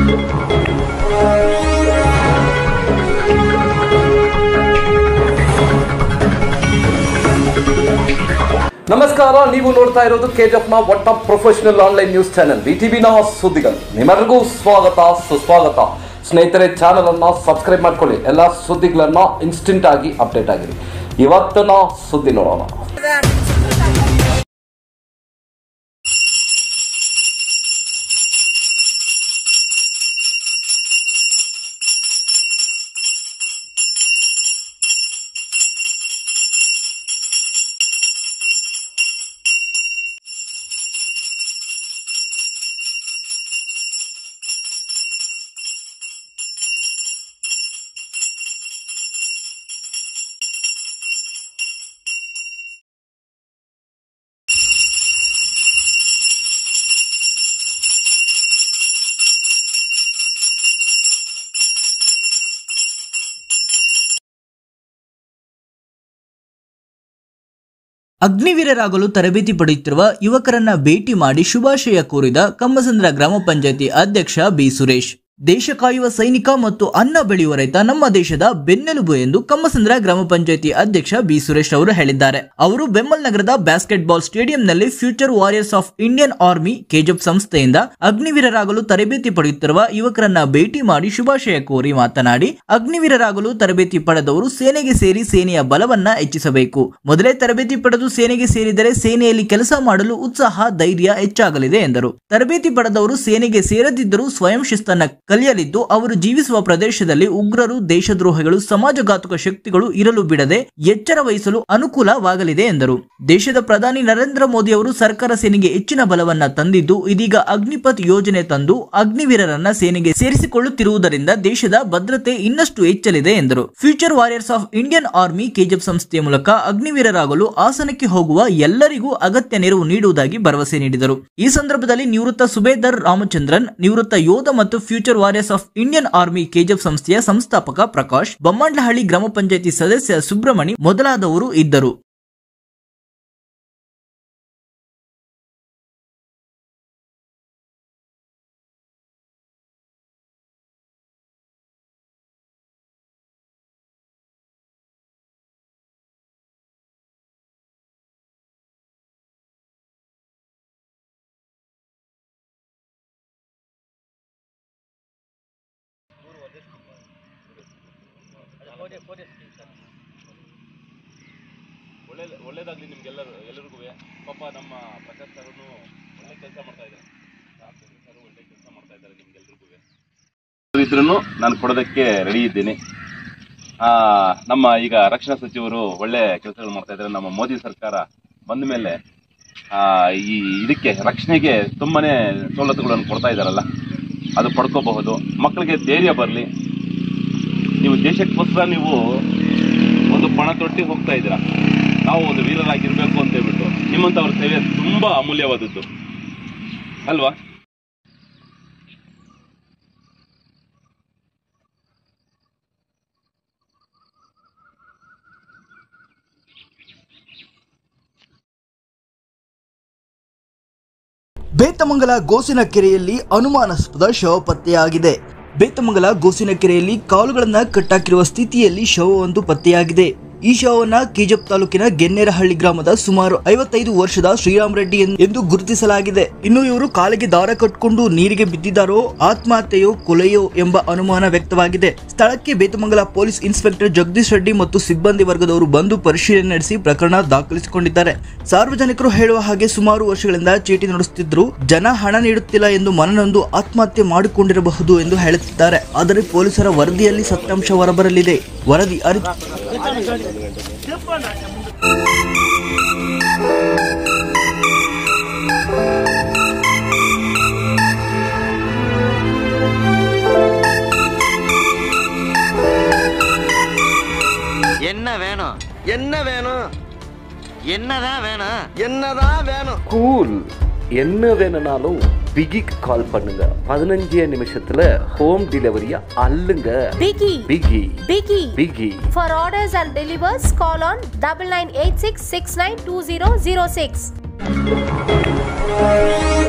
ನಮಸ್ಕಾರ ನೀವು ನೋಡ್ತಾ ಇರೋದು ಕೆಜಿಎಫ್ ನ ಒಟ್ಟ professional online news channel BTV ನ ಸುದ್ದಿಗಳು ನಿಮ್ಮೆಲ್ಲರಿಗೂ ಸ್ವಾಗತ ಸುಸ್ವಾಗತ ಸ್ನೇಹಿತರೆ ಚಾನೆಲ್ ಅನ್ನ ಸಬ್ಸ್ಕ್ರೈಬ್ ಮಾಡ್ಕೊಳ್ಳಿ ಎಲ್ಲ ಸುದ್ದಿಗಳನ್ನ ಇನ್ಸ್ಟೆಂಟ್ ಆಗಿ ಅಪ್ಡೇಟ್ ಆಗಿರಿ ಇವತ್ತಿನ ಸುದ್ದಿ ನೋಡೋಣ ಅಗ್ನಿವೀರರಾಗಲು ತರಬೇತಿ ಪಡೆಯುತ್ತಿರುವ ಯುವಕರನ್ನ ಭೇಟಿ ಮಾಡಿ ಶುಭಾಶಯ ಕೋರಿದ ಕಮ್ಮಸಂದ್ರ ಗ್ರಾಮ ಪಂಚಾಯತಿ ಅಧ್ಯಕ್ಷ ಬಿ ಸುರೇಶ್ ದೇಶ ಕಾಯುವ ಸೈನಿಕ ಮತ್ತು ಅನ್ನ ಬೆಳೆಯುವ ರೈತ ನಮ್ಮ ದೇಶದ ಬೆನ್ನೆಲುಬು ಎಂದು ಕಮ್ಮಸಂದ್ರ ಗ್ರಾಮ ಪಂಚಾಯತಿ ಅಧ್ಯಕ್ಷ ಬಿ ಸುರೇಶ್ ಅವರು ಹೇಳಿದ್ದಾರೆ ಅವರು ಬೆಮ್ಮಲ್ ನಗರದ ಬ್ಯಾಸ್ಕೆಟ್ ಬಾಲ್ ಸ್ಟೇಡಿಯಂನಲ್ಲಿ future warriors of Indian army KGF ಸಂಸ್ಥೆಯಿಂದ ಅಗ್ನಿವೀರರಾಗಲು ತರಬೇತಿ ಪಡೆಯುತ್ತಿರುವ ಯುವಕರನ್ನ ಭೇಟಿ ಮಾಡಿ ಶುಭಾಶಯ ಕೋರಿ ಮಾತನಾಡಿ ಅಗ್ನಿವೀರರಾಗಲು ತರಬೇತಿ ಪಡೆದವರು ಸೇನೆಗೆ ಸೇರಿ ಸೇನೆಯ ಬಲವನ್ನ ಹೆಚ್ಚಿಸಬೇಕು ಮೊದಲೇ ತರಬೇತಿ ಪಡೆದು ಸೇನೆಗೆ ಸೇರಿದರೆ ಸೇನೆಯಲ್ಲಿ ಕೆಲಸ ಮಾಡಲು ಉತ್ಸಾಹ ಧೈರ್ಯ ಹೆಚ್ಚಾಗಲಿದೆ ಎಂದರು ತರಬೇತಿ ಪಡೆದವರು ಸೇನೆಗೆ ಸೇರದಿದ್ದರೂ ಸ್ವಯಂ ಶಿಸ್ತನ್ನ ಕಲಿಯಲಿದ್ದು ಅವರು ಜೀವಿಸುವ ಪ್ರದೇಶದಲ್ಲಿ ಉಗ್ರರು ದೇಶದ್ರೋಹಿಗಳು ಸಮಾಜಘಾತುಕ ಶಕ್ತಿಗಳು ಇರಲು ಬಿಡದೆ ಎಚ್ಚರ ವಹಿಸಲು ಅನುಕೂಲವಾಗಲಿದೆ ಎಂದರು ದೇಶದ ಪ್ರಧಾನಿ ನರೇಂದ್ರ ಮೋದಿ ಅವರು ಸರ್ಕಾರ ಸೇನೆಗೆ ಹೆಚ್ಚಿನ ಬಲವನ್ನ ತಂದಿದ್ದು ಇದೀಗ ಅಗ್ನಿಪಥ್ ಯೋಜನೆ ತಂದು ಅಗ್ನಿವೀರರನ್ನ ಸೇನೆಗೆ ಸೇರಿಸಿಕೊಳ್ಳುತ್ತಿರುವುದರಿಂದ ದೇಶದ ಭದ್ರತೆ ಇನ್ನಷ್ಟು ಹೆಚ್ಚಲಿದೆ ಎಂದರು future warriors of Indian army KGF ಸಂಸ್ಥೆಯ ಮೂಲಕ ಅಗ್ನಿವೀರರಾಗಲು ಆಸನಕ್ಕೆ ಹೋಗುವ ಎಲ್ಲರಿಗೂ ಅಗತ್ಯ ನೆರವು ನೀಡುವುದಾಗಿ ಭರವಸೆ ನೀಡಿದರು ಈ ಸಂದರ್ಭದಲ್ಲಿ ನಿವೃತ್ತ ಸುಬೇದರ್ ರಾಮಚಂದ್ರನ್ ನಿವೃತ್ತ ಯೋಧ ಮತ್ತು future warriors of Indian army KGF ಸಂಸ್ಥೆಯ ಸಂಸ್ಥಾಪಕ ಪ್ರಕಾಶ್ ಬೊಮ್ಮಂಡ್ಲಹಳ್ಳಿ ಗ್ರಾಮ ಪಂಚಾಯತಿ ಸದಸ್ಯ ಸುಬ್ರಮಣಿ ಮೊದಲಾದವರು ಇದ್ದರು ಒಳ್ಳೆ ಒಳ್ಳೇದಾಗಲಿ ನಿಮ್ಗೆಲ್ಲರೂ ಎಲ್ಲರಿಗೂ ಪಾಪ ನಮ್ಮ ಪ್ರಕಾಶ್ ಸರನು ಒಳ್ಳೆ ಕೆಲಸ ಮಾಡ್ತಾ ಇದ್ದಾರೆ ಸರ್ ಒಳ್ಳೆ ಕೆಲಸ ಮಾಡ್ತಾ ಇದ್ದಾರೆ ನಿಮ್ಗೆಲ್ರಿಗೂ ಇದ್ರೂ ನಾನು ಕೊಡೋದಕ್ಕೆ ರೆಡಿ ಇದ್ದೀನಿ ಆ, ನಮ್ಮ ಈಗ ರಕ್ಷಣಾ ಸಚಿವರು ಒಳ್ಳೆ ಕೆಲಸಗಳು ಮಾಡ್ತಾ ಇದ್ದಾರೆ ನಮ್ಮ ಮೋದಿ ಸರ್ಕಾರ ಬಂದ ಮೇಲೆ ಆ, ಈ ಇದಕ್ಕೆ ರಕ್ಷಣೆಗೆ ತುಂಬಾನೇ ಸವಲತ್ತುಗಳನ್ನು ಕೊಡ್ತಾ ಇದ್ದಾರಲ್ಲ ಅದು ಪಡ್ಕೋಬಹುದು ಮಕ್ಕಳಿಗೆ ಧೈರ್ಯ ಬರಲಿ ನೀವು ದೇಶಕ್ಕೋಸ್ಕರ ನೀವು ಒಂದು ಪಣ ತೊಟ್ಟಿ ಹೋಗ್ತಾ ಇದ್ದೀರಾ ನಾವು ಒಂದು ವೀರರಾಗಿರ್ಬೇಕು ಅಂತ ಹೇಳ್ಬಿಟ್ಟು ನಿಮ್ಮಂಥವ್ರ ಸೇವೆ ತುಂಬಾ ಅಮೂಲ್ಯವಾದದ್ದು ಅಲ್ವಾ ಬೇತಮಂಗಲ ಗೋಸಿನ ಕೆರೆಯಲ್ಲಿ ಅನುಮಾನಾಸ್ಪದ ಶವ ಪತ್ತೆಯಾಗಿದೆ ಬೇತಮಂಗಲ ಗೋಸಿನ ಕೆರೆಯಲ್ಲಿ ಕಾಲುಗಳನ್ನ ಕಟ್ಟಾಕಿರುವ ಸ್ಥಿತಿಯಲ್ಲಿ ಶವವೊಂದು ಪತ್ತೆಯಾಗಿದೆ ಈ ಶವವನ್ನ ಕೆಜಪ್ ತಾಲೂಕಿನ ಗೆನ್ನೇರಹಳ್ಳಿ ಗ್ರಾಮದ ಸುಮಾರು ಐವತ್ತೈದು ವರ್ಷದ ಶ್ರೀರಾಮ್ ರೆಡ್ಡಿ ಎನ್- ಎಂದು ಗುರುತಿಸಲಾಗಿದೆ ಇನ್ನು ಇವರು ಕಾಲಿಗೆ ದಾರ ಕಟ್ಟಿಕೊಂಡು ನೀರಿಗೆ ಬಿದ್ದಿದ್ದಾರೋ ಆತ್ಮಹತ್ಯೆಯೋ ಕೊಲೆಯೋ ಎಂಬ ಅನುಮಾನ ವ್ಯಕ್ತವಾಗಿದೆ ಸ್ಥಳಕ್ಕೆ ಬೇತಮಂಗಲ ಪೊಲೀಸ್ ಇನ್ಸ್ಪೆಕ್ಟರ್ ಜಗದೀಶ್ ರೆಡ್ಡಿ ಮತ್ತು ಸಿಬ್ಬಂದಿ ವರ್ಗದವರು ಬಂದು ಪರಿಶೀಲನೆ ನಡೆಸಿ ಪ್ರಕರಣ ದಾಖಲಿಸಿಕೊಂಡಿದ್ದಾರೆ ಸಾರ್ವಜನಿಕರು ಹೇಳುವ ಹಾಗೆ ಸುಮಾರು ವರ್ಷಗಳಿಂದ ಚೀಟಿ ನಡೆಸುತ್ತಿದ್ರು ಜನ ಹಣ ನೀಡುತ್ತಿಲ್ಲ ಎಂದು ಮನನೊಂದು ಆತ್ಮಹತ್ಯೆ ಮಾಡಿಕೊಂಡಿರಬಹುದು ಎಂದು ಹೇಳುತ್ತಿದ್ದಾರೆ ಆದರೆ ಪೊಲೀಸರ ವರದಿಯಲ್ಲಿ ಸತ್ಯಾಂಶ ಹೊರಬರಲಿದೆ ವರದಿ ಅರಿತು என்ன வேணும் என்ன வேணும் என்னதான் வேணும் என்னதான் வேணும் கூல் என்ன வேணும்னாலும் பிகிக்கு கால் பண்ணுங்க பதினஞ்சே நிமிஷத்துல ஹோம் டெலிவரியா அள்ளுங்க Biggie. பிகி Biggie. பிகி For orders and delivers, call on double nine eight six six nine two zero zero six.